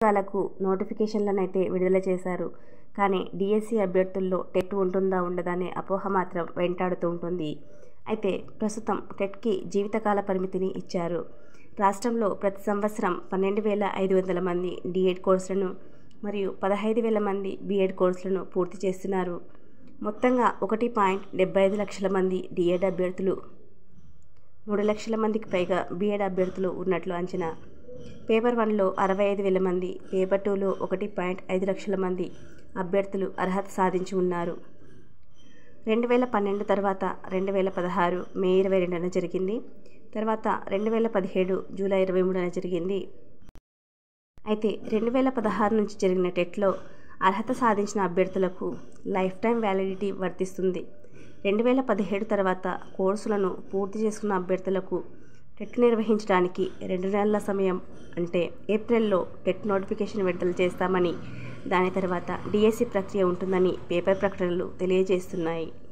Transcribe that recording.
వాళ్ళకు నోటిఫికేషన్లనైతే విడుదల చేశారు కానీ డిఎస్సి అభ్యర్థుల్లో టెట్ ఉంటుందా ఉండదా అనే అపోహ మాత్రం వెంటాడుతూ ఉంటుంది అయితే ప్రస్తుతం టెట్కి జీవితకాల పరిమితిని ఇచ్చారు రాష్ట్రంలో ప్రతి సంవత్సరం పన్నెండు వేల ఐదు వందల మంది డిఎడ్ కోర్సులను మరియు పదహైదు వేల మంది బీఎడ్ కోర్సులను పూర్తి చేస్తున్నారు మొత్తంగా ఒకటి పాయింట్ డెబ్బై ఐదు లక్షల మంది డిఎడ్ అభ్యర్థులు మూడు లక్షల మందికి పైగా బీఎడ్ అభ్యర్థులు ఉన్నట్లు అంచనా పేపర్ వన్లో అరవై ఐదు వేల మంది పేపర్ టూలో ఒకటి పాయింట్ ఐదు లక్షల మంది అభ్యర్థులు అర్హత సాధించి ఉన్నారు రెండు వేల పన్నెండు తర్వాత రెండు వేల పదహారు మే ఇరవై రెండున జరిగింది తర్వాత రెండు వేల పదిహేడు జూలై ఇరవై మూడున జరిగింది అయితే రెండు వేల పదహారు నుంచి జరిగిన టెట్లో అర్హత సాధించిన అభ్యర్థులకు లైఫ్ టైం వ్యాలిడిటీ వర్తిస్తుంది రెండు వేల పదిహేడు తర్వాత కోర్సులను పూర్తి చేసుకున్న అభ్యర్థులకు టెట్ నిర్వహించడానికి రెండు నెలల సమయం అంటే ఏప్రిల్లో టెట్ నోటిఫికేషన్ విడుదల చేస్తామని దాని తర్వాత డిఎస్సి ప్రక్రియ ఉంటుందని పేపర్ ప్రకటనలు తెలియజేస్తున్నాయి